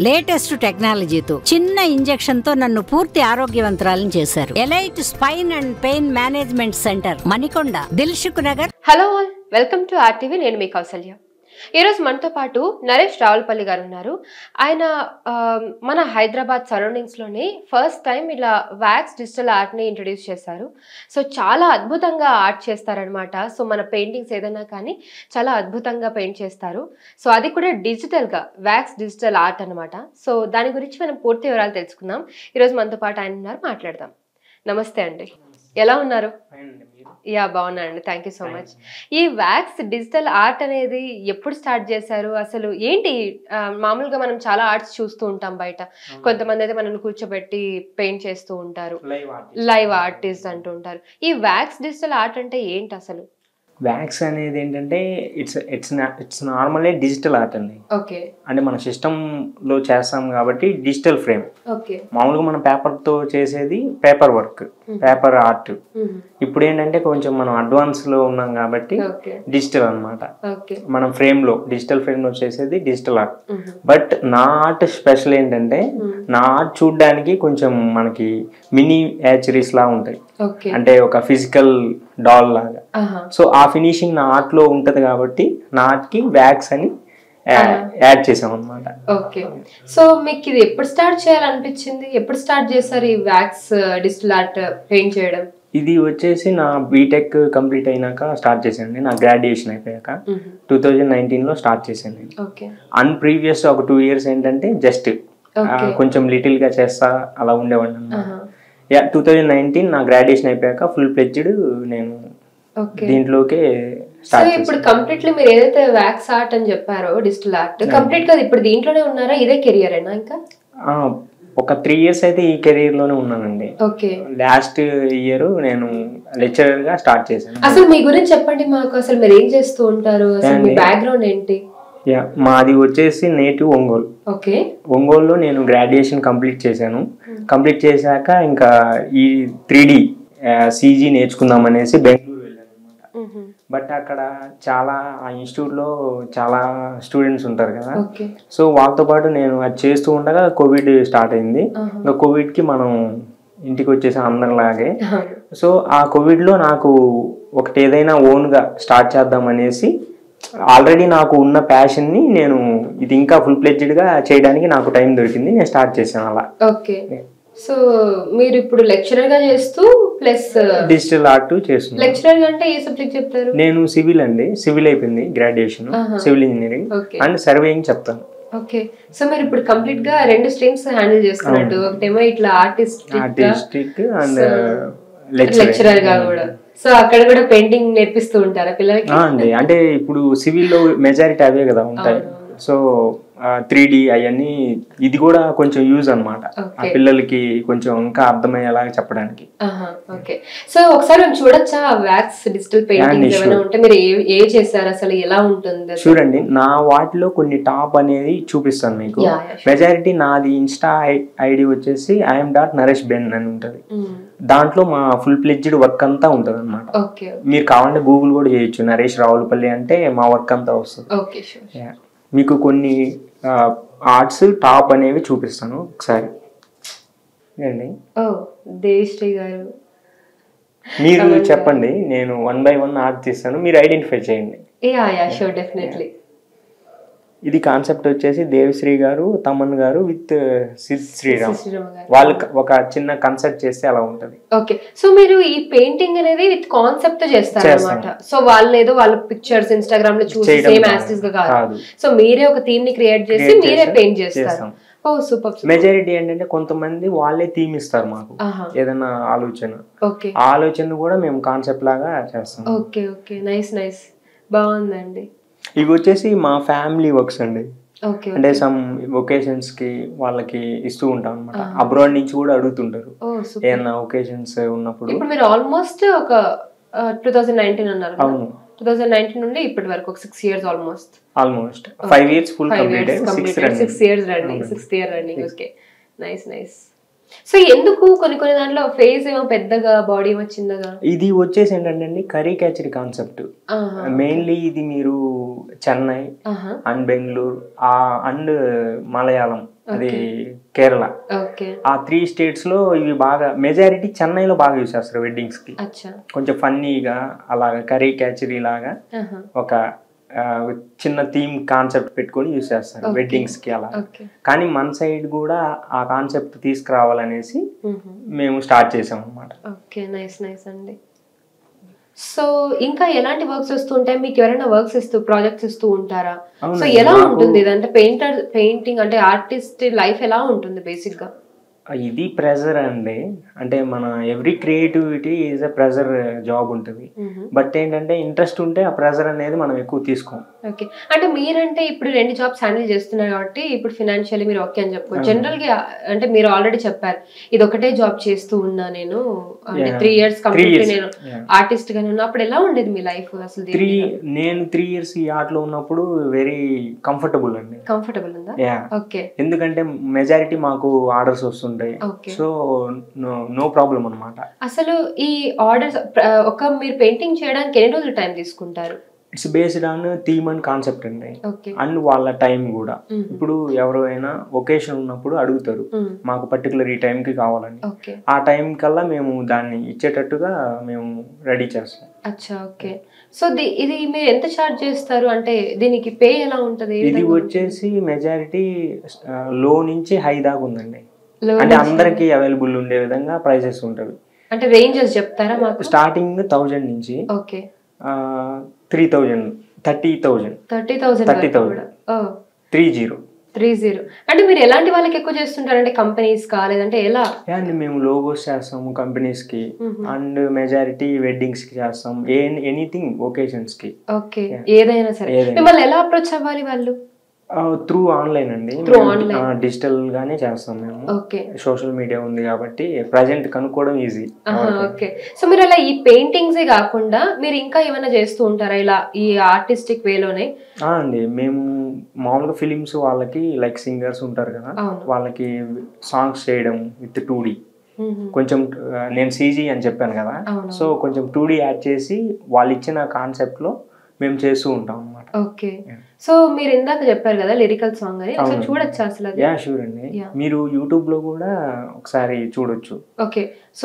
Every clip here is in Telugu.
లేటెస్ట్ టెక్నాలజీతో చిన్న ఇంజెక్షన్ తో నన్ను పూర్తి ఆరోగ్యవంతురాలను చేశారు Elite Spine and Pain Management Centre Manikonda Dilsukhnagar hello all welcome to RTV నేను మీ కౌసల్య ఈరోజు మనతో పాటు నరేష్ రావులపల్లి గారు ఉన్నారు ఆయన ఆ, మన హైదరాబాద్ సరౌండింగ్స్లోనే ఫస్ట్ టైం ఇలా వ్యాక్స్ డిజిటల్ ఆర్ట్ని ఇంట్రడ్యూస్ చేశారు సో చాలా అద్భుతంగా ఆర్ట్ చేస్తారనమాట సో మన పెయింటింగ్స్ ఏదైనా కానీ చాలా అద్భుతంగా పెయింట్ చేస్తారు సో అది కూడా డిజిటల్గా వ్యాక్స్ డిజిటల్ ఆర్ట్ అనమాట సో దాని గురించి మనం పూర్తి వివరాలు తెలుసుకుందాం ఈరోజు మనతో పాటు ఆయన ఉన్నారు మాట్లాడదాం నమస్తే అండి ఎలా ఉన్నారు యా బాగున్నానండి థ్యాంక్ యూ సో మచ్ ఈ వ్యాక్స్ డిజిటల్ ఆర్ట్ అనేది ఎప్పుడు స్టార్ట్ చేశారు అసలు ఏంటి ఆ, మామూలుగా మనం చాలా ఆర్ట్స్ చూస్తూ ఉంటాం బయట కొంతమంది అయితే మనల్ని కూర్చోబెట్టి పెయింట్ చేస్తూ ఉంటారు లైవ్ ఆర్టిస్ట్ అంటూ ఉంటారు ఈ వ్యాక్స్ డిజిటల్ ఆర్ట్ అంటే ఏంటి అసలు వ్యాక్స్ అనేది ఏంటంటే it's it's it's normally digital art అండి ఓకే అంటే మన సిస్టంలో చేస్తాం కాబట్టి డిజిటల్ ఫ్రేమ్ ఓకే మామూలుగా మనం పేపర్తో చేసేది పేపర్ వర్క్ పేపర్ ఆర్ట్ ఇప్పుడు ఏంటంటే కొంచెం మనం అడ్వాన్స్లో ఉన్నాం కాబట్టి ఓకే డిజిటల్ అన్నమాట ఓకే మనం ఫ్రేమ్లో డిజిటల్ ఫ్రేమ్లో చేసేది డిజిటల్ ఆర్ట్ బట్ నా ఆర్ట్ స్పెషల్ ఏంటంటే నా ఆర్ట్ చూడడానికి కొంచెం మనకి మినీ యాచరీస్ లా ఉంటాయి ఓకే అంటే ఒక ఫిజికల్ డాల్ లాగా సో ఆ ఫినిషింగ్ నా ఆర్ట్ లో ఉంటది కాబట్టి నా ఆర్ట్ కి వ్యాక్స్ అని యాడ్ చేసాం అనమాట ఓకే సో మీకు ఇది ఎప్పుడు స్టార్ట్ చేయాలనిపించింది ఎప్పుడు స్టార్ట్ చేశారు ఈ వ్యాక్స్ డిజిటల్ ఆర్ట్ పెయింట్ చేయడం ఇది వచ్చేసి నా బీటెక్ కంప్లీట్ అయినాక స్టార్ట్ చేశాను నా గ్రాడ్యుయేషన్ అయిపోయాక టూ థౌజండ్ నైన్టీన్ లో స్టార్ట్ చేశాను నేను ఓకే అన్ ప్రీవియస్ ఒక టూ ఇయర్స్ ఏంటంటే జస్ట్ Okay. కొంచెం లిటిల్ గా చేస్తా అలా ఉండేవాడిని అన్నమాట యా టూ థౌజండ్ నైన్టీన్ నా గ్రాడ్యుయేషన్ అయిపోయాక ఫుల్ ప్లెడ్జ్డ్ నేను ఓకే దీంట్లోకే సో స్టార్ట్ ఇప్పుడు కంప్లీట్లీ మీరు ఏదైతే వ్యాక్స్ ఆర్ట్ అని చెప్పారో డిజిటల్ ఆర్ట్ కంప్లీట్ గా ఇప్పుడు దీంట్లోనే ఉన్నారా ఇదే కెరియర్ అయినా ఇంకా ఆ, ఒక త్రీ ఇయర్స్ అయితే ఈ కెరీర్ లోనే ఉన్నానండి ఓకే లాస్ట్ ఇయర్ నేను లెక్చరర్ గా స్టార్ట్ చేశాను అసలు మీ గురించి చెప్పండి మాకు అసలు మీరు ఏం చేస్తూ ఉంటారు అసలు మీ బ్యాక్గ్రౌండ్ ఏంటి యా మాది వచ్చేసి నేటివ్ ఒంగోలు ఓకే ఒంగోలులో నేను గ్రాడ్యుయేషన్ కంప్లీట్ చేశాను కంప్లీట్ చేశాక ఇంకా ఈ త్రీ డి సీజీ నేర్చుకుందాం అనేసి బెంగళూరు వెళ్ళాను అనమాట బట్ అక్కడ చాలా ఆ ఇన్స్టిట్యూట్లో చాలా స్టూడెంట్స్ ఉంటారు కదా ఓకే సో వాళ్ళతో పాటు నేను అది చేస్తూ ఉండగా కోవిడ్ స్టార్ట్ అయింది ఇంకా కోవిడ్కి మనం ఇంటికి వచ్చేసాం అందరిలాగే సో ఆ కోవిడ్లో నాకు ఒకటి ఏదైనా ఓన్గా స్టార్ట్ చేద్దాం అనేసి ఆల్రెడీ నాకు ఉన్న ప్యాషన్ని నేను ఇది ఇంకా ఫుల్ గా చేయడానికి నాకు టైం దొరికింది నేను స్టార్ట్ చేశాను అలా ఓకే సో మీరు ఇప్పుడు లెక్చరర్ గా చేస్తూ ప్లస్ డిజిటల్ ఆర్ట్ చేస్తున్నాను లెక్చరర్ గా అంటే ఏ సబ్జెక్ట్ చెప్తారు నేను సివిల్ అండి సివిల్ అయిపోయింది graduation civil engineering okay and surveying చెప్తాను ఓకే సో మీరు ఇప్పుడు కంప్లీట్ గా రెండు స్ట్రీమ్స్ హ్యాండిల్ చేస్తున్నట్టు ఒకటేమో ఇట్లా artist artistic and lecture lecturer గా కూడా సో అక్కడ కూడా పెయింటింగ్ నేర్పిస్తూ ఉంటారా పిల్లలకి అండి అంటే ఇప్పుడు సివిల్లో మెజారిటీ అవే కదా ఉంటాయి సో త్రీ డి అవన్నీ ఇది కూడా కొంచెం యూజ్ అన్నమాట ఆ పిల్లలకి కొంచెం ఇంకా అర్థమయ్యేలాగా చెప్పడానికి ఓకే సో ఒకసారి మేము చూడొచ్చా వ్యాక్స్ డిజిటల్ పెయింటింగ్ ఏమైనా ఉంటే మీరు ఏ ఏ చేశారు అసలు ఎలా ఉంటుంది అసలు? చూడండి నా వాటిలో కొన్ని టాప్ అనేది చూపిస్తాను మీకు Yeah, yeah, sure. మెజారిటీ నాది ఇన్స్టా ఐడి వచ్చేసి ఐఎమ్ డాట్ నరేష్ బెన్ అని ఉంటుంది మ్మ్. దాంట్లో మా ఫుల్ ప్లెడ్జ్డ్ వర్క్ అంతా ఉంటుంది అనమాట ఓకే మీరు కావాలంటే గూగుల్ కూడా చేయొచ్చు నరేష్ రావులపల్లి అంటే మా వర్క్ అంతా వస్తుంది ఓకే షూర్ Yeah. మీకు కొన్ని ఆర్ట్స్ టాప్ అనేవి చూపిస్తాను ఒకసారి ఏండి ఓ దేవిశ్రీ గారు మీరు చెప్పండి నేను వన్ బై వన్ ఆర్ట్ తీస్తాను మీరు ఐడెంటిఫై చేయండి యా యా షూర్ డెఫినెట్లీ ఇది కాన్సెప్ట్ వచ్చేసి దేవిశ్రీ గారు తమన్ గారు విత్ సిద్ శ్రీరామ్ శ్రీరామ గారు వాళ్ళకి ఒక చిన్న కన్సర్ట్ చేస్తే అలా ఉంటది ఓకే సో మీరు ఈ పెయింటింగ్ అనేది విత్ కాన్సెప్ట్ చేస్తారు అనమాట సో వాళ్ళు ఏదో వాళ్ళ పిక్చర్స్ ఇన్స్టాగ్రామ్ లో చూసి చేయడం సేమ్ కాదు. యాస్టిస్ గా కాదు కాదు. సో మీరే ఒక థీమ్ ని క్రియేట్ చేసి Create మీరే చేసి పెయింట్ చేస్తారు చేస్తాం. ఓ సూపర్ మెజారిటీ ఏంటంటే కొంతమంది వాళ్ళే థీమ్ ఇస్తారు మాకు ఆహా ఏదైనా ఆలోచన ఓకే ఆ ఆలోచన కూడా మేము కాన్సెప్ట్ లాగా చేస్తాం ఓకే ఓకే నైస్ నైస్ బాగుందండి ఇవి వచ్చేసి మా ఫ్యామిలీ వర్క్స్ అండి ఓకే అంటే సమ్ ఒకేషన్స్ కి వాళ్ళకి ఇస్తూ ఉంటాం అనమాట అబ్రాడ్ నుంచి కూడా అడుగుతుంటారు ఓ సూపర్ ఏమన్నా ఒకేషన్స్ ఉన్నప్పుడు ఇప్పుడు మీరు ఆల్మోస్ట్ ఒక టూ థౌజండ్ నైన్టీన్ అన్నారు అవును టూ థౌజండ్ నైన్టీన్ నుండి ఇప్పటి వరకు ఒక six years almost almost five years full five complete years six complete six years running sixth year running okay nice nice so ఎందుకు కొన్ని కొన్ని దాంట్లో ఫేస్ ఏమో పెద్దగా బాడీ ఏమో చిన్నగా ఇది వచ్చేసి ఏంటంటే కరీ క్యాచరీ కాన్సెప్ట్ ఆహా, మెయిన్లీ ఇది మీరు చెన్నై ఆహా, అండ్ బెంగళూరు ఆ అండ్ మలయాళం అది కేరళ ఓకే ఆ త్రీ స్టేట్స్ లో ఇవి బాగా మెజారిటీ చెన్నైలో బాగా యూస్ చేస్తారు వెడ్డింగ్స్ కి అచ్చా కొంచెం ఫన్నీగా అలాగా కర్రీ క్యాచరీ లాగా ఆహా. ఒక ఆ, చిన్న థీమ్ కాన్సెప్ట్ పెట్టుకొని యూస్ చేస్తారు Okay. వెడ్డింగ్స్ కి అలా ఓకే కానీ మన సైడ్ కూడా ఆ కాన్సెప్ట్ తీసుకురావాలనేసి మ్మ్. మేము స్టార్ట్ చేసాం అనమాట ఓకే నైస్ నైస్ అండి సో ఇంకా ఎలాంటి వర్క్స్ వస్తూ ఉంటాయి మీకు ఎవరైనా వర్క్స్ ఇస్తూ ప్రాజెక్ట్స్ ఇస్తూ ఉంటారా సో అవునండి, ఎలా నాకు- ఉంటుంది ఇదంటే పెయింటర్ పెయింటింగ్ అంటే ఆర్టిస్ట్ లైఫ్ ఎలా ఉంటుంది బేసిక్ గా ఇది ప్రెజర్ అండి అంటే మన every creativity is a pressure job ఉంటుంది బట్ ఏంటంటే ఇంట్రెస్ట్ ఉంటే ఆ ప్రెజర్ అనేది మనం ఎక్కువ తీసుకోం ఓకే అంటే మీరంటే ఇప్పుడు రెండు జాబ్స్ హ్యాండిల్ చేస్తున్నారు కాబట్టి ఇప్పుడు ఫినాన్షియల్లీ మీరు ఓకే అని చెప్పుకోవచ్చు జనరల్ గా అంటే మీరు ఆల్రెడీ చెప్పారు ఇది ఒకటే జాబ్ చేస్తూ ఉన్నా నేను అంటే Yeah. Three years Three complete years. నేను Yeah. ఆర్టిస్ట్ గానే ఉన్నా అప్పుడు ఎలా ఉండేది మీ లైఫ్ అసలు త్రీ నేను త్రీ ఇయర్స్ ఈ ఆర్ట్లో ఉన్నప్పుడు వెరీ కంఫర్టబుల్ అండి కంఫర్టబుల్ ఉందా యా ఓకే ఎందుకంటే మెజారిటీ మాకు ఆర్డర్స్ వస్తుంటాయి okay so no no problem అనమాట అసలు ఈ ఆర్డర్స్ ఒక మీరు పెయింటింగ్ చేయడానికి ఎన్ని రోజులు టైం తీసుకుంటారు it's based on theme and concept అండి ఓకే అండ్ వాళ్ళ టైం కూడా ఇప్పుడు ఎవరైనా ఒకేషన్ ఉన్నప్పుడు అడుగుతారు మాకు పర్టికులర్ ఈ టైంకి కావాలని ఓకే ఆ టైం కల్లా మేము దాన్ని ఇచ్చేటట్టుగా మేము రెడీ చేస్తాం అచ్చా ఓకే సో ఇది మీరు ఎంత చార్జ్ చేస్తారు అంటే దీనికి పే ఎలా ఉంటది ఏ ఇది విధంగా వచ్చేసి మెజారిటీ లో నుంచి హై దాకా ఉందండి Low అంటే నుంచి- అందరికీ అవైలబుల్ ఉండే విధంగా ప్రైసెస్ ఉంటవి అంటే రేంజెస్ చెప్తారా మాకు స్టార్టింగ్ థౌజండ్ నుంచి okay three thousand thirty thousand thirty thousand 30,000. Three zero three zero అంటే మీరు ఎలాంటి వాళ్ళకి ఎక్కువ చేస్తుంటారు అంటే కంపెనీస్ కా లేదంటే ఎలా అండ్ మేము లోగోస్ చేస్తాము కంపెనీస్ కి Mhm. అండ్ మెజారిటీ వెడ్డింగ్స్ కి చేస్తాం ఏ ఎనీథింగ్ ఒకేషన్స్ కి ఓకే ఏదైనా సరే ఏదైనా. మిమ్మల్ని ఎలా అప్రోచ్ అవ్వాలి వాళ్ళు త్రూ ఆన్లైన్ అండి Through online. డిజిటల్ గానే చేస్తాం మేము ఓకే సోషల్ మీడియా ఉంది కాబట్టి ప్రజెంట్ కనుక్కోవడం ఈజీ ఓకే సో మీరు అలా ఈ పెయింటింగ్స్ కాకుండా మీరు ఇంకా ఏమైనా చేస్తూ ఉంటారా ఇలా ఈ ఆర్టిస్టిక్ వేలోనే అండి మేము మామూలుగా ఫిలిమ్స్ వాళ్ళకి లైక్ సింగర్స్ ఉంటారు కదా అవును. వాళ్ళకి సాంగ్స్ చేయడం విత్ టూ డి మ్మ్. కొంచెం ఆ, నేను సీజీ అని చెప్పాను కదా అవును. సో కొంచెం టూ డి యాడ్ చేసి వాళ్ళు ఇచ్చిన కాన్సెప్ట్ లో మేము చేస్తూ ఉంటాం అనమాట ఓకే సో మీరు ఇందాక చెప్పారు కదా లిరికల్ సాంగ్ అని ఒకసారి అవును. చూడొచ్చా అసలు అది యా షూర్ అండి Yeah. మీరు యూట్యూబ్ లో కూడా ఒకసారి చూడొచ్చు ఓకే సో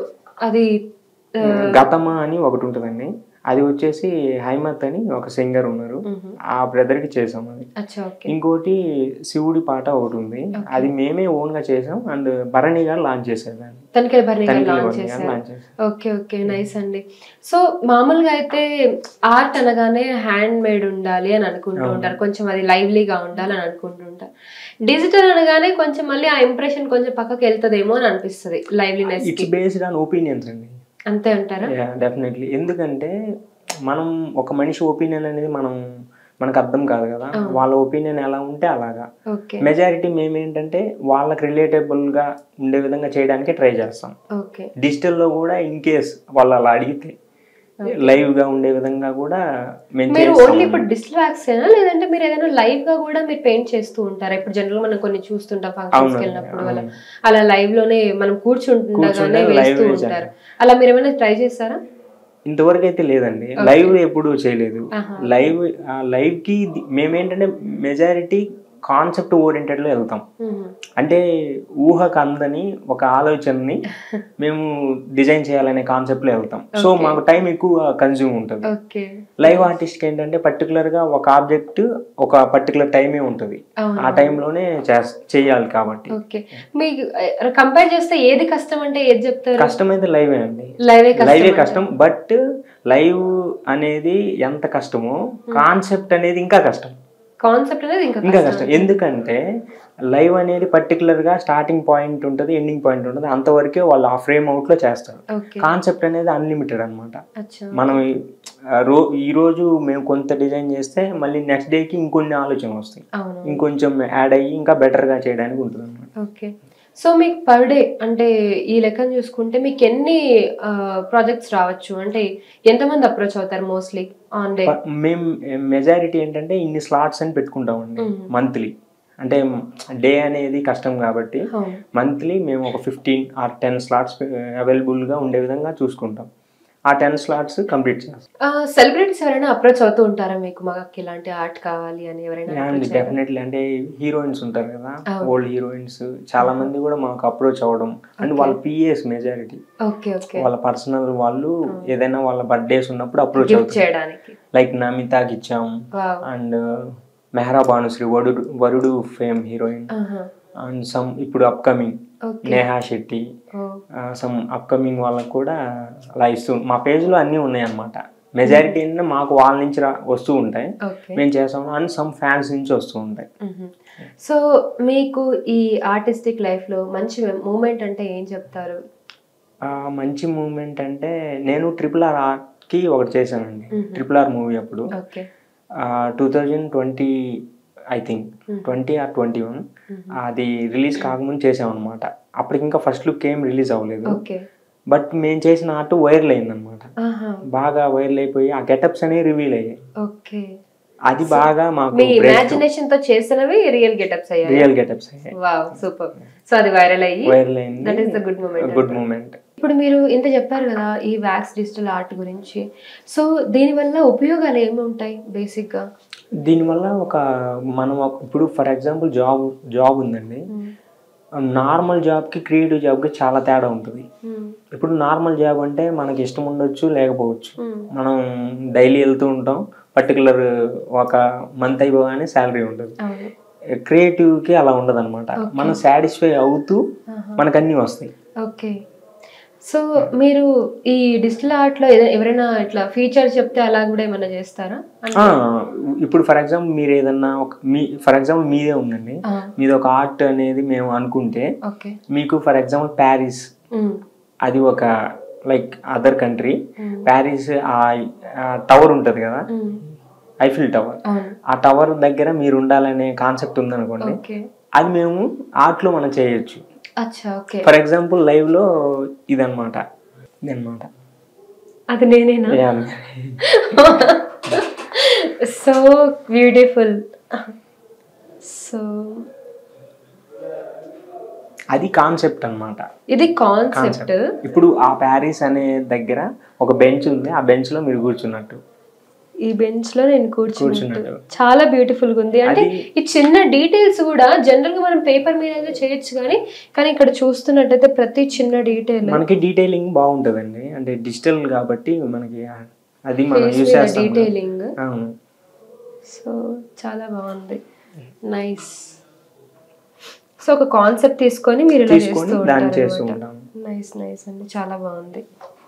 అది ఆ, గతమ అని ఒకటి ఉంటుందండి అది వచ్చేసి హైమత్ అని ఒక సింగర్ ఉన్నారు మ్మ్. ఆ బ్రదర్ కి చేసాం అది అచ్చా ఓకే ఇంకోటి శివుడి పాట ఒకటి ఉంది అది మేమే ఓన్ గా చేసాం అండ్ భరణి గారు లాంచ్ చేశారు దాన్ని తనిఖీల భరణి గారు తనిఖీల లాంచ్ భరణి గారు చేశారు లాంచ్ చేశారు ఓకే ఓకే నైస్ అండి సో మామూలుగా అయితే ఆర్ట్ అనగానే హ్యాండ్ మేడ్ ఉండాలి అని అనుకుంటూ అవును. ఉంటారు కొంచెం అది లైవ్లీగా ఉండాలి అని అనుకుంటూ ఉంటారు డిజిటల్ అనగానే కొంచెం మళ్ళీ ఆ ఇంప్రెషన్ కొంచెం పక్కకి వెళ్తుందేమో అని అనిపిస్తుంది లైవ్లీనెస్ కి ఇట్స్ బేస్డ్ ఆన్ ఒపీనియన్స్ అండి అంతే అంటారా డెఫినెట్లీ ఎందుకంటే మనం ఒక మనిషి ఒపీనియన్ అనేది మనం మనకు అర్థం కాదు కదా అవును. వాళ్ళ ఒపీనియన్ ఎలా ఉంటే అలాగా ఓకే మెజారిటీ మేమేంటంటే వాళ్ళకి రిలేటబుల్ గా ఉండే విధంగా చేయడానికి ట్రై చేస్తాం ఓకే డిజిటల్లో కూడా ఇన్ కేస్ వాళ్ళు అలా అడిగితే లైవ్ గా ఉండే విధంగా కూడా మేము మీరు చేస్తాం. ఓన్లీ ఇప్పుడు డిజిటల్ వ్యాక్స్ లేదంటే మీరు ఏదైనా లైవ్ గా కూడా మీరు పెయింట్ చేస్తూ ఉంటారా ఇప్పుడు జనరల్ మనం కొన్ని చూస్తుంటాం ఫంక్షన్స్ అవునండి, వెళ్ళినప్పుడు అలా అవును. అలా లైవ్ లోనే మనం కూర్చుంటుండగానే కూర్చుంటే వేస్తూ live ఉంటారు అలా మీరు ఏమైనా ట్రై చేస్తారా ఇంతవరకు అయితే లేదండి లైవ్ ఎప్పుడు చేయలేదు ఆహా. లైవ్ లైవ్ కి ది- మేమేంటంటే మెజారిటీ కాన్సెప్ట్ ఓరియంటెడ్ లో వెళ్తాం మ్మ్. అంటే ఊహకు అందని ఒక ఆలోచనని మేము డిజైన్ చేయాలనే కాన్సెప్ట్ లో వెళ్తాం సో Okay. మాకు టైం ఎక్కువ కన్జ్యూమ్ ఉంటుంది ఓకే లైవ్ ఆర్టిస్ట్ ఏంటంటే పర్టికులర్ గా ఒక ఆబ్జెక్ట్ ఒక పర్టికులర్ టైమే ఉంటుంది అవును. ఆ టైంలోనే చేయాలి కాబట్టి ఓకే మీకు కంపేర్ చేస్తే ఏది కష్టం అంటే ఏది చెప్తారు కష్టం అయితే లైవే అండి లైవే లైవే కష్టం కష్టం బట్ లైవ్ అనేది ఎంత కష్టమో కాన్సెప్ట్ అనేది ఇంకా కష్టం కాన్సెప్ట్ అనేది ఇంకా ఇంకా కష్టం కష్టం ఎందుకంటే లైవ్ అనేది పర్టికులర్ గా స్టార్టింగ్ పాయింట్ ఉంటుంది ఎండింగ్ పాయింట్ ఉంటుంది అంతవరకే వాళ్ళు ఆ ఫ్రేమ్ అవుట్ లో చేస్తారు ఓకే కాన్సెప్ట్ అనేది అన్లిమిటెడ్ అన్నమాట అచ్చా మనం ఈ- ఆ రో ఈ రోజు మేము కొంత డిజైన్ చేస్తే మళ్ళీ నెక్స్ట్ డేకి ఇంకొన్ని ఆలోచనలు వస్తాయి అవును ఇంకొంచెం యాడ్ అయ్యి ఇంకా బెటర్ గా చేయడానికి ఉంటుంది అనమాట ఓకే సో మీకు పర్ డే అంటే ఈ లెక్కను చూసుకుంటే మీకు ఎన్ని ప్రాజెక్ట్స్ రావచ్చు అంటే ఎంతమంది అప్రోచ్ అవుతారు మోస్ట్లీ ఆన్ డే మేము మెజారిటీ ఏంటంటే ఇన్ని స్లాట్స్ అని పెట్టుకుంటామండి Mhm. మంత్లీ అంటే డే అనేది కష్టం కాబట్టి మంత్లీ మేము ఒక ఫిఫ్టీన్ ఆర్ టెన్ స్లాట్స్ అవైలబుల్గా ఉండే విధంగా చూసుకుంటాం ఆ టెన్ స్లాట్స్ కంప్లీట్ చేస్తాను సెలబ్రిటీస్ ఎవరైనా అప్రోచ్ అవుతూ ఉంటారా మీకు మాకు ఇలాంటి ఆర్ట్ కావాలి అని ఎవరైనా అండ్ approach అయ్యారా? డెఫినెట్లీ అంటే హీరోయిన్స్ ఉంటారు కదా అవును. ఓల్డ్ హీరోయిన్స్ చాలా మంది కూడా మాకు అప్రోచ్ అవ్వడం అండ్ Okay. వాళ్ళ పిఎస్ మెజారిటీ ఓకే ఓకే వాళ్ళ పర్సనల్ వాళ్ళు ఏదైనా వాళ్ళ బర్త్డేస్ ఉన్నప్పుడు అప్రోచ్ గిఫ్ట్ అవుతారు చేయడానికి లైక్ నమితాకి ఇచ్చాం wow and Mehra Bhanusri Varudu Varudu fame heroine and some ఇప్పుడు upcoming okay Neha Shetty some upcoming వాళ్ళకి కూడా అలా ఇస్తూ మా పేజ్లో అన్నీ ఉన్నాయి అన్నమాట మెజారిటీ ఏంటంటే మాకు వాళ్ళ నుంచి రా వస్తూ ఉంటాయి ఓకే మేము చేస్తాము అండ్ సమ్ ఫ్యాన్స్ నుంచి వస్తూ ఉంటాయి సో మీకు ఈ ఆర్టిస్టిక్ లైఫ్ లో మంచి మూమెంట్ అంటే ఏం చెప్తారు ఆ, మంచి మూమెంట్ అంటే నేను ట్రిపుల్ ఆర్ ఆర్కి ఒకటి చేశానండి Mhm. ట్రిపుల్ ఆర్ మూవీ అప్పుడు okay two thousand twenty I think Mhm. Twenty or twenty one అది రిలీజ్ కాకముందు చేసామన్నమాట అప్పటికి ఇంకా ఫస్ట్ లుక్ ఏం రిలీజ్ అవ్వలేదు ఓకే బట్ మేము చేసిన ఆర్ట్ వైరల్ అయిందనమాట ఆహా బాగా వైరల్ అయిపోయి ఆ గెటప్స్ అనేవి రివీల్ అయ్యాయి ఓకే అది బాగా మాకు మీ ఇమాజినేషన్ తో చేసినవి రియల్ గెటప్స్ అయ్యాయి రియల్ గెటప్స్ అయ్యాయి వావ్ సూపర్ సో అది వైరల్ అయ్యి వైరల్ దట్ ఈస్ అయింది the good moment good moment ఇప్పుడు మీరు ఇంత చెప్పారు కదా ఈ వ్యాక్స్ డిజిటల్ ఆర్ట్ గురించి సో దీనివల్ల ఉపయోగాలు ఏమి ఉంటాయి బేసిక్ గా దీనివల్ల ఒక మనం ఒక- ఇప్పుడు ఫర్ ఎగ్జాంపుల్ జాబ్ జాబ్ ఉందండి నార్మల్ జాబ్కి క్రియేటివ్ జాబ్కి చాలా తేడా ఉంటుంది ఇప్పుడు నార్మల్ జాబ్ అంటే మనకి ఇష్టం ఉండొచ్చు లేకపోవచ్చు మనం డైలీ వెళ్తూ ఉంటాం పర్టికులర్ ఒక మంత్ అయిపోగానే శాలరీ ఉంటుంది అవును క్రియేటివ్కి అలా ఉండదు అనమాట Okay. మనం సాటిస్ఫై అవుతూ ఆహా. మనకు అన్నీ వస్తాయి ఓకే సో మీరు ఈ డిజిటల్ ఆర్ట్ లో ఏదైనా- ఎవరైనా ఇట్లా ఫీచర్ చెప్తే అలా కూడా ఏమైనా చేస్తారా అంటే- ఆ, ఇప్పుడు ఫర్ ఎగ్జాంపుల్ మీరు ఏదన్నా ఒక మీ ఫర్ ఎగ్జాంపుల్ మీదే ఉందండి ఆ, మీది ఒక ఆర్ట్ అనేది మేము అనుకుంటే ఓకే మీకు ఫర్ ఎగ్జాంపుల్ ప్యారిస్ ఉమ్, అది ఒక like other country um, Paris ఆ టవర్ ఉంటుంది కదా ఉమ్, ఐఫిల్ టవర్ అవును ఆ టవర్ దగ్గర మీరు ఉండాలనే కాన్సెప్ట్ ఉందనుకోండి ఓకే అది మేము ఆర్ట్లో మనం చేయొచ్చు అచ్చా ఓకే ఫర్ ఎగ్జాంపుల్ లైవ్లో ఇదన్నమాట ఇదన్నమాట అది నేనేనా Yeah. సో బ్యూటిఫుల్ సో అది కాన్సెప్ట్ అన్నమాట ఇది కాన్సెప్ట్ కాన్సెప్ట్ ఇప్పుడు ఆ ప్యారిస్ అనే దగ్గర ఒక బెంచ్ ఉంది ఆ బెంచ్ లో మీరు కూర్చున్నట్టు ఈ బెంచ్ లో నేను కూర్చున్నట్టు కూర్చున్నట్టు. చాలా బ్యూటిఫుల్ గా ఉంది అంటే అది- ఈ చిన్న డీటెయిల్స్ కూడా జనరల్ గా మనం పేపర్ మీద ఏదో చేయొచ్చు కానీ కానీ ఇక్కడ చూస్తున్నట్టయితే ప్రతి చిన్న డీటెయిల్ మనకి డీటెయిలింగ్ బాగుంటదండి అంటే డిజిటల్ కాబట్టి మనకి అది మనం యూస్ చేస్తాం డీటెయిలింగ్ అవును సో చాలా బాగుంది నైస్ సో ఒక కాన్సెప్ట్ తీసుకొని మీరు ఇలా తీసుకొని చేస్తూ దాన్ని ఉంటారు చేస్తూ అన్నమాట. ఉంటాం నైస్ నైస్ అండి చాలా బాగుంది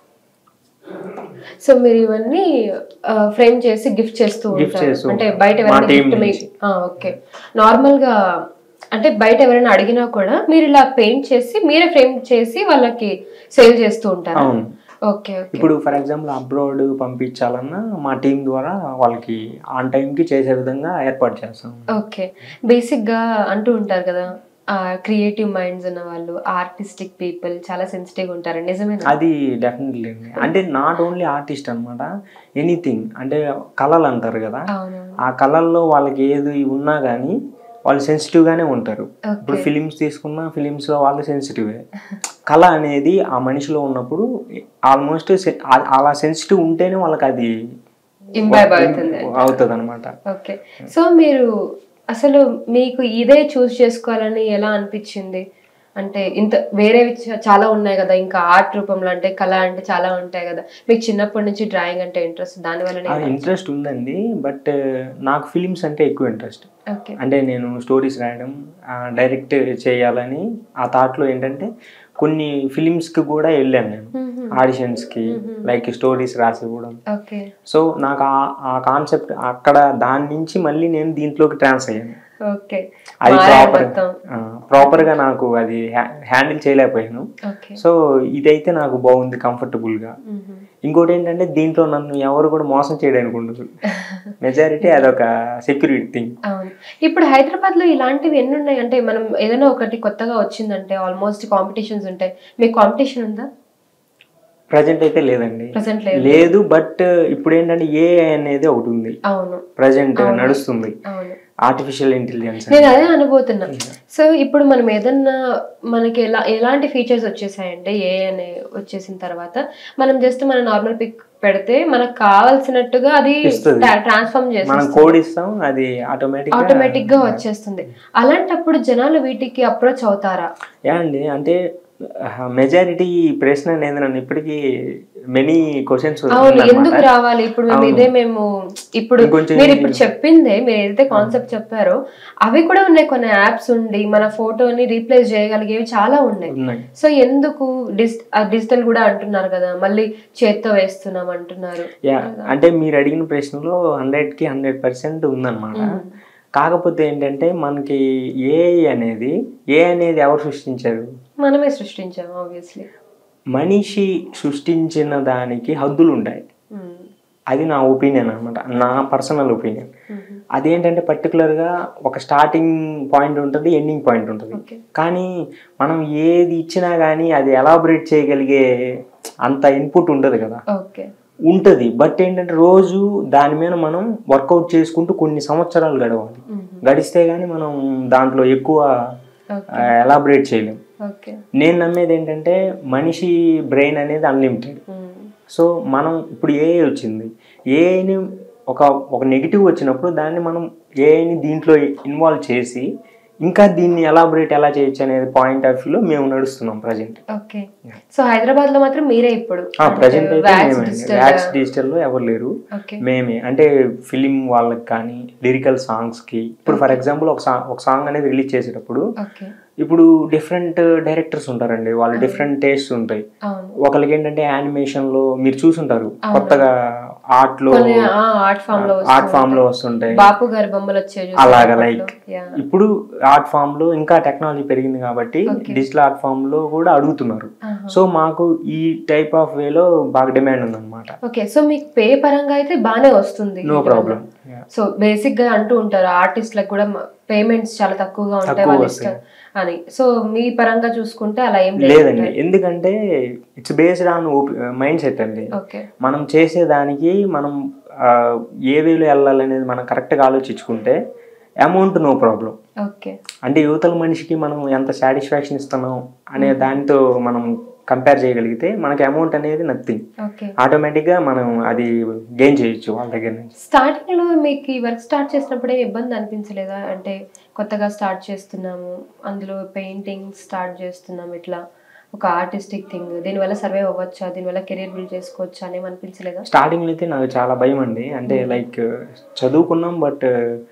సో మీరు ఇవన్నీ ఫ్రేమ్ చేసి గిఫ్ట్ చేస్తూ Gift ఉంటారు చేస్తూ అంటే ఉంటాం. బయట మా ఎవరైనా team gift నుంచి. ఓకే నార్మల్ గా అంటే బయట ఎవరైనా అడిగినా కూడా మీరు ఇలా పెయింట్ చేసి మీరే ఫ్రేమ్ చేసి వాళ్ళకి సేల్ చేస్తూ ఉంటారు అవును ఓకే ఓకే ఇప్పుడు ఫర్ ఎగ్జాంపుల్ అబ్రాడ్ పంపించాలన్నా మా టీం ద్వారా వాళ్ళకి ఆన్ టైంకి చేసే విధంగా ఏర్పాటు చేస్తాం ఓకే బేసిక్ గా అంటూ ఉంటారు కదా క్రియేటివ్ మైండ్స్ ఉన్న వాళ్ళు ఆర్టిస్టిక్ పీపుల్ చాలా సెన్సిటివ్ ఉంటారు నిజమేనా అది డెఫినెట్లీ అండి అంటే నాట్ ఓన్లీ ఆర్టిస్ట్ అన్నమాట ఎనీథింగ్ అంటే కళలు అంటారు కదా అవునవును ఆ కళల్లో వాళ్ళకి ఏది ఉన్నా కానీ వాళ్ళు సెన్సిటివ్ గానే ఉంటారు ఇప్పుడు ఓకే ఫిలిమ్స్ తీసుకున్నా ఫిలిమ్స్ లో వాళ్ళు సెన్సిటివే కళ అనేది ఆ మనిషిలో ఉన్నప్పుడు ఆల్మోస్ట్ అలా సెన్సిటివ్ ఉంటేనే వాళ్ళకి అది ఇంబైబ్ అవుతుంది అవుతుంది అనమాట ఓకే సో మీరు అసలు మీకు ఇదే చూస్ చేసుకోవాలని ఎలా అనిపించింది అంటే ఇంత వేరేవి చ- చాలా ఉన్నాయి కదా ఇంకా ఆర్ట్ రూపంలో అంటే కళ అంటే చాలా ఉంటాయి కదా మీకు చిన్నప్పటి నుంచి డ్రాయింగ్ అంటే ఇంట్రెస్ట్ దాని వల్లనే ఇంట్రెస్ట్ ఉందండి బట్ నాకు ఫిలిమ్స్ అంటే ఎక్కువ ఇంట్రెస్ట్ ఓకే అంటే నేను స్టోరీస్ రాయడం డైరెక్ట్ చేయాలని ఆ థాట్లో ఏంటంటే కొన్ని ఫిలిమ్స్కి కూడా వెళ్ళాను నేను ఆడిషన్స్కి లైక్ స్టోరీస్ రాసి ఇవ్వడం ఓకే సో నాకు ఆ- ఆ కాన్సెప్ట్ అక్కడ దాని నుంచి మళ్ళీ నేను దీంట్లోకి ట్రాన్స్ అయ్యాను ఓకే అది మారాడు ప్రాపర్ మొత్తం ప్రాపర్గా నాకు అది హ్యాండిల్ చేయలేకపోయాను ఓకే సో ఇదైతే నాకు బాగుంది కంఫర్టబుల్గా ఇంకోటి ఏంటంటే దీంట్లో నన్ను ఎవరు కూడా మోసం చేయడానికి ఉండదు మెజారిటీ అదొక సెక్యూరిటీ థింగ్ అవును ఇప్పుడు హైదరాబాద్ లో ఇలాంటివి ఎన్ని ఉన్నాయి అంటే మనం ఏదైనా ఒకటి కొత్తగా వచ్చిందంటే ఆల్మోస్ట్ కాంపిటీషన్స్ ఉంటాయి మీకు కాంపిటీషన్ ఉందా ప్రజెంట్ అయితే లేదండి ప్రజెంట్ లేదు లేదు బట్ ఇప్పుడు ఏంటంటే ఏ అనేది ఒకటి ఉంది అవును ప్రజెంట్ నడుస్తుంది అవును ఆర్టిఫిషియల్ ఇంటెలిజెన్స్ నేను అదే అనుబోతున్నా సో ఇప్పుడు మనం ఏదన్నా మనకి ఎలా ఎలాంటి ఫీచర్స్ వచ్చేసాయంటే ఏ అనే వచ్చేసిన తర్వాత మనం జస్ట్ మన నార్మల్ పిక్ పెడితే మనకు కావాల్సినట్టుగా అది ఇస్తుంది. ట్రాన్స్ఫార్మ్ మనం చేస్తుంది కోడ్ ఇస్తాం అది ఆటోమేటిక్ ఆటోమేటిక్ గా వచ్చేస్తుంది అలాంటప్పుడు జనాలు వీటికి అప్రోచ్ అవుతారా యా అండి అంటే మెజారిటీ ప్రశ్న అనేది నన్ను ఇప్పటికీ మెనీ క్వశ్చన్స్ అవును ఎందుకు రావాలి ఇప్పుడు మేము ఇదే మేము ఇప్పుడు ఇంకొంచెం మీరు ఇప్పుడు చెప్పిందే మీరు ఏదైతే కాన్సెప్ట్ చెప్పారో అవి కూడా ఉన్నాయి కొన్ని యాప్స్ ఉండి మన ఫోటోని రీప్లేస్ చేయగలిగేవి చాలా ఉన్నాయి ఉన్నాయి సో ఎందుకు డిస్ డిజిటల్ కూడా అంటున్నారు కదా మళ్ళీ చేత్తో వేస్తున్నాం అంటున్నారు యా అంటే మీరు అడిగిన ప్రశ్నలో హండ్రెడ్ కి హండ్రెడ్ పర్సెంట్ ఉందన్నమాట కాకపోతే ఏంటంటే మనకి ఏ అనేది ఏ అనేది ఎవరు సృష్టించారు మనమే సృష్టించాము ఆబ్వియస్లీ మనిషి సృష్టించిన దానికి హద్దులు ఉంటాయి అది నా ఒపీనియన్ అనమాట నా పర్సనల్ ఒపీనియన్ అదేంటంటే పర్టికులర్గా ఒక స్టార్టింగ్ పాయింట్ ఉంటుంది ఎండింగ్ పాయింట్ ఉంటుంది ఓకే కానీ మనం ఏది ఇచ్చినా కానీ అది ఎలాబరేట్ చేయగలిగే అంత ఇన్పుట్ ఉండదు కదా ఓకే ఉంటుంది బట్ ఏంటంటే రోజు దాని మీద మనం వర్కౌట్ చేసుకుంటూ కొన్ని సంవత్సరాలు గడవాలి గడిస్తే కానీ మనం దాంట్లో ఎక్కువ ఓకే ఎలాబరేట్ చేయలేం ఓకే నేను నమ్మేది ఏంటంటే మనిషి బ్రెయిన్ అనేది అన్లిమిటెడ్ సో మనం ఇప్పుడు ఏ వచ్చింది ఏని ఒక ఒక నెగిటివ్ వచ్చినప్పుడు దాన్ని మనం ఏని దీంట్లో ఇన్వాల్వ్ చేసి ఇంకా దీన్ని ఎలాబరేట్ ఎలా చేయొచ్చు అనేది పాయింట్ ఆఫ్ వ్యూలో మేము నడుస్తున్నాం ప్రజెంట్ ఓకే సో హైదరాబాద్ లో మాత్రం మీరే ఇప్పుడు ప్రజెంట్ అయితే Wax మేమే digital- వ్యాక్స్ డిజిటల్లో ఎవరు లేరు ఓకే మేమే అంటే ఫిలిం వాళ్ళకి కానీ లిరికల్ సాంగ్స్కి ఇప్పుడు ఫర్ ఎగ్జాంపుల్ ఒక సాంగ్ ఒక సాంగ్ అనేది రిలీజ్ చేసేటప్పుడు ఓకే ఇప్పుడు డిఫరెంట్ డైరెక్టర్స్ ఉంటారండి వాళ్ళు డిఫరెంట్ టేస్ట్ ఉంటాయి అవును ఒకరికి ఏంటంటే యానిమేషన్ లో మీరు చూసుంటారు కొత్తగా ఆర్ట్ లో కొన్ని ఆర్ట్ ఫామ్ లో ఆర్ట్ ఫామ్ లో వస్తుంటాయి బాపు గారి బొమ్మలు వచ్చాయి అలాగా లైక్ ఇప్పుడు ఆర్ట్ ఫామ్ లో ఇంకా టెక్నాలజీ పెరిగింది కాబట్టి డిజిటల్ ఆర్ట్ ఫామ్ లో కూడా అడుగుతున్నారు సో మాకు ఈ టైప్ ఆఫ్ వేలో బాగా డిమాండ్ ఉందన్నమాట ఓకే సో మీకు పే పరంగా అయితే బానే వస్తుంది నో ప్రాబ్లం సో బేసిక్ గా అంటూ ఉంటారు ఆర్టిస్ట్లకు కూడా పేమెంట్స్ చాలా తక్కువగా ఉంటాయి తక్కువ వాళ్ళ వస్తాయి. ఇష్టం అని సో మీ పరంగా చూసుకుంటే అలా ఏం లేదండి ఎందుకంటే it's based on mind set అండి ఓకే మనం చేసేదానికి మనం ఆ, ఏ వేలో వెళ్ళాలనేది మనం కరెక్ట్గా ఆలోచించుకుంటే అమౌంట్ నో ప్రాబ్లం ఓకే అంటే యువతల మనిషికి మనం ఎంత సాటిస్ఫాక్షన్ ఇస్తున్నాం అనే దానితో మనం కంపేర్ చేయగలిగితే మనకి అమౌంట్ అనేది నథింగ్ ఓకే ఆటోమేటిక్గా మనం అది గెయిన్ చేయొచ్చు వాళ్ళ దగ్గర నుంచి స్టార్టింగ్ లో మీకు ఈ వర్క్ స్టార్ట్ చేసినప్పుడు ఏం ఇబ్బంది అనిపించలేదా అంటే కొత్తగా స్టార్ట్ చేస్తున్నాము అందులో పెయింటింగ్ స్టార్ట్ చేస్తున్నాం ఇట్లా ఒక ఆర్టిస్టిక్ థింగ్ దీనివల్ల సర్వే అవ్వచ్చా దీనివల్ల కెరీర్ బిల్డ్ చేసుకోవచ్చా అని ఏం అనిపించలేదా స్టార్టింగ్లో అయితే నాకు చాలా భయం అండి అంటే లైక్ చదువుకున్నాం బట్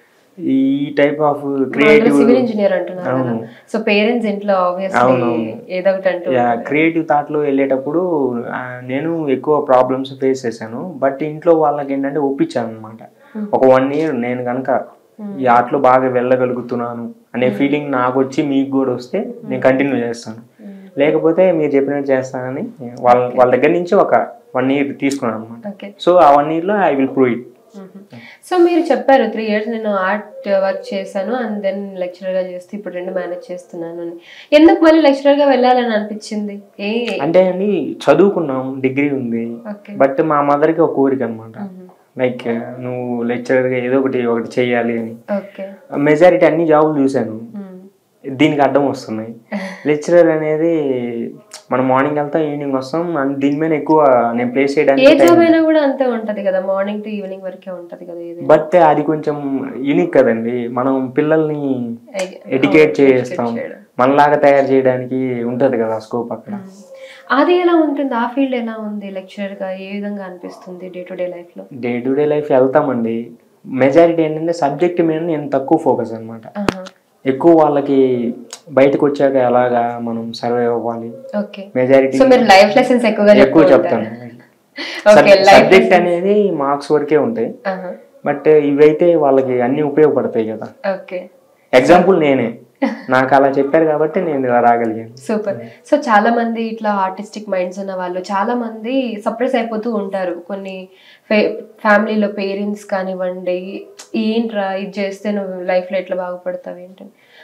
ఈ type of creative civil engineer అంటున్నారు కదా అవును. సో పేరెంట్స్ ఇంట్లో ఆబ్వియస్లీ అవునవును. ఏదో ఒకటి అంటూ క్రియేటివ్ థాట్లో వెళ్ళేటప్పుడు ఆ, నేను ఎక్కువ ప్రాబ్లమ్స్ ఫేస్ చేశాను బట్ ఇంట్లో వాళ్ళకి ఏంటంటే ఒప్పించాను అనమాట ఒక వన్ ఇయర్ నేను కనుక ఈ ఆర్ట్లో బాగా వెళ్ళగలుగుతున్నాను అనే ఫీలింగ్ నాకు వచ్చి మీకు కూడా వస్తే నేను కంటిన్యూ చేస్తాను లేకపోతే మీరు చెప్పినట్టు చేస్తానని వాళ్ళ వాళ్ళ దగ్గర నుంచి ఒక వన్ ఇయర్ తీసుకున్నాను అనమాట ఓకే సో ఆ వన్ ఇయర్లో I will prove it so మీరు చెప్పారు త్రీ ఇయర్స్ నేను ఆర్ట్ వర్క్ చేశాను అండ్ దెన్ లెక్చరర్ గా చేస్తూ ఇప్పుడు రెండు మేనేజ్ చేస్తున్నాను అని ఎందుకు మళ్ళీ లెక్చరర్ గా వెళ్ళాలని అనిపించింది ఏ అంటే అండి చదువుకున్నాం డిగ్రీ ఉంది ఓకే బట్ మా మదర్కి ఒక కోరిక అనమాట లైక్ నువ్వు లెక్చరర్గా ఏదో ఒకటి ఒకటి చేయాలి అని ఓకే మెజారిటీ అన్ని జాబులు చూశాను దీనికి అడ్డం వస్తున్నాయి లెక్చరర్ అనేది మనం మార్నింగ్ వెళ్తాం ఈవినింగ్ వస్తాం and దీని మీద ఎక్కువ నేను ప్లేస్ ఏ చేయడానికి జాబ్ అయినా కూడా అంతే ఉంటది కదా మార్నింగ్ టు ఈవినింగ్ వరకే ఉంటది కదా ఇది బట్ అది కొంచెం యూనిక్ కదండి మనం పిల్లల్ని ఎడ్యుకేట్ చేస్తాం మనలాగా తయారు చేయడానికి ఉంటది కదా స్కోప్ అక్కడ అది ఎలా ఉంటుంది ఆ ఫీల్డ్ ఎలా ఉంది లెక్చరర్ గా ఏ విధంగా అనిపిస్తుంది డే టు డే లైఫ్ లో డే టు డే లైఫ్ వెళ్తామండి మెజారిటీ ఏంటంటే సబ్జెక్ట్ మీద నేను తక్కువ ఫోకస్ అనమాట ఆహా. ఎక్కువ వాళ్ళకి బయటకు వచ్చాక ఎలాగా మనం సర్వైవ్ అవ్వాలి ఓకే మెజారిటీ సో మీరు లైఫ్ లెసన్స్ ఎక్కువగా ఎక్కువ చెప్తూ చెప్తాను ఉంటారు. ఓకే లైఫ్ సబ్జెక్ట్ అనేది మార్క్స్ వరకే ఉంటాయి బట్ ఇవైతే వాళ్ళకి అన్ని ఉపయోగపడతాయి కదా ఓకే ఎగ్జాంపుల్ నేనే నాకు అలా చెప్పారు కాబట్టి నేను ఇలా రాగలిగాను సూపర్ సో చాలా మంది ఇట్లా ఆర్టిస్టిక్ మైండ్స్ ఉన్న వాళ్ళు చాలా మంది సప్రెస్ అయిపోతూ ఉంటారు కొన్ని ఫ్యామిలీలో పేరెంట్స్ కానివ్వండి ఏంట్రా ఇది చేస్తే నువ్వు లైఫ్లో ఎట్లా బాగుపడతావు ఏంటని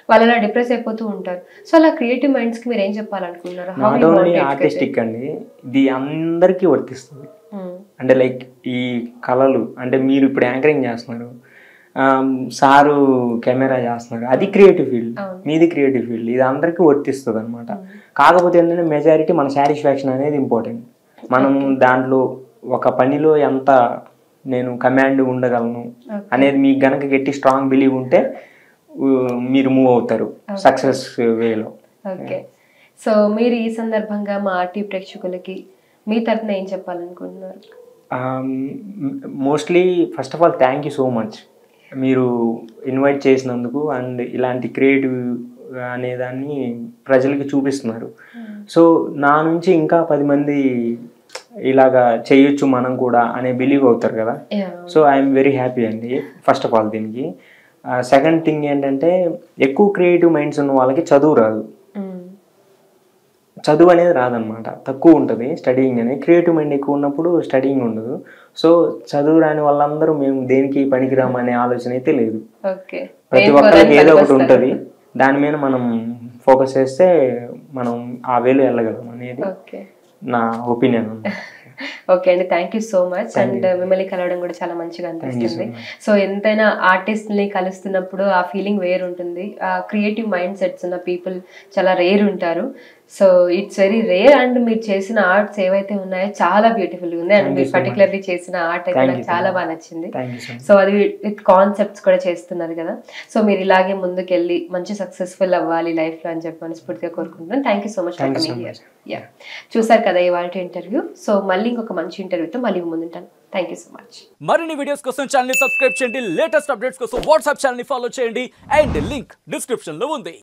వాళ్ళు అలా డిప్రెస్ అయిపోతూ ఉంటారు సో అలా క్రియేటివ్ మైండ్స్ కి మీరు ఏం చెప్పాలనుకుంటున్నారు How not you only want to educate artistic అండి ఇది అందరికీ వర్తిస్తుంది them? Hmm. అంటే లైక్ ఈ కళలు అంటే మీరు ఇప్పుడు యాంకరింగ్ చేస్తున్నారు ఆమ్, సారు కెమెరా చేస్తున్నారు అది క్రియేటివ్ ఫీల్డ్ అవును. మీది క్రియేటివ్ ఫీల్డ్ ఇది అందరికీ వర్తిస్తుంది అనమాట కాకపోతే ఏంటంటే మెజారిటీ మన సాటిస్ఫాక్షన్ అనేది ఇంపార్టెంట్ మనం దాంట్లో ఒక పనిలో ఎంత నేను కమాండ్ ఉండగలను Okay. అనేది మీకు గనక గట్టి స్ట్రాంగ్ బిలీవ్ ఉంటే ఊ, మీరు మూవ్ అవుతారు సక్సెస్ వేలో ఓకే సో మీరు ఈ సందర్భంగా మా ఆర్టీ ప్రేక్షకులకి మీ తరఫున ఏం చెప్పాలనుకుంటున్నారు mostly first of all thank you so much మీరు ఇన్వైట్ చేసినందుకు అండ్ ఇలాంటి క్రియేటివ్ అనేదాన్ని ప్రజలకి చూపిస్తున్నారు సో నా నుంచి ఇంకా పది మంది ఇలాగా చేయొచ్చు మనం కూడా అనే బిలీవ్ అవుతారు కదా Yeah. So I'm very happy అండి ఫస్ట్ ఆఫ్ ఆల్ దీనికి సెకండ్ థింగ్ ఏంటంటే ఎక్కువ క్రియేటివ్ మైండ్స్ ఉన్న వాళ్ళకి చదువు రాదు Hmm. చదువు అనేది రాదనమాట తక్కువ ఉంటుంది స్టడీయింగ్ అనేది క్రియేటివ్ మైండ్ ఎక్కువ ఉన్నప్పుడు స్టడీయింగ్ ఉండదు సో చదువు రాని వాళ్ళందరూ మేము దేనికి పనికిరాము అనే ఆలోచన అయితే లేదు ఓకే ప్రతి దేని ఒక్కరికి పరంగా ఏదో ఒకటి పనికొస్తారు. ఉంటుంది దాని మీద మనం ఫోకస్ చేస్తే మనం ఆ వేలు వెళ్ళగలం అనేది ఓకే నా ఒపీనియన్ ఓకే అండి thank you so much and మిమ్మల్ని కలవడం కూడా చాలా మంచిగా అనిపిస్తుంది సో ఎంతైనా ఆర్టిస్ట్ ని కలుస్తున్నప్పుడు ఆ ఫీలింగ్ వేరు ఉంటుంది ఆ క్రియేటివ్ మైండ్ సెట్స్ ఉన్న పీపుల్ చాలా రేర్ ఉంటారు so it's very rare and మీరు చేసిన ఆర్ట్స్ ఏవైతే ఉన్నాయో చాలా బ్యూటిఫుల్ ఉంది అండ్ మీరు పర్టికులర్లీ చేసిన ఆర్ట్ అయితే నాకు చాలా బాగా నచ్చింది thank you so much so అది విత్ కాన్సెప్ట్స్ కూడా చేస్తున్నారు కదా సో మీరు ఇలాగే ముందుకెళ్ళి మంచి సక్సెస్ఫుల్ అవ్వాలి లైఫ్ లో అని చెప్పి మనస్ఫూర్తిగా కోరుకుంటున్నాను thank you so much Thank you so here yeah చూసారు కదా ఇవాళ ఇంటర్వ్యూ సో మళ్ళీ ఇంకొక మంచి ఇంటర్వ్యూతో మళ్ళీ ముందుంటాను థ్యాంక్ యూ సో మచ్ మరిన్ని వీడియోస్ కోసం ఛానల్ సబ్స్క్రైబ్ చేయండి లేటెస్ట్ అప్డేట్స్ కోసం వాట్సాప్ ఛానల్ ఫాలో చేయండి అండ్ లింక్ డిస్క్రిప్షన్ లో ఉంది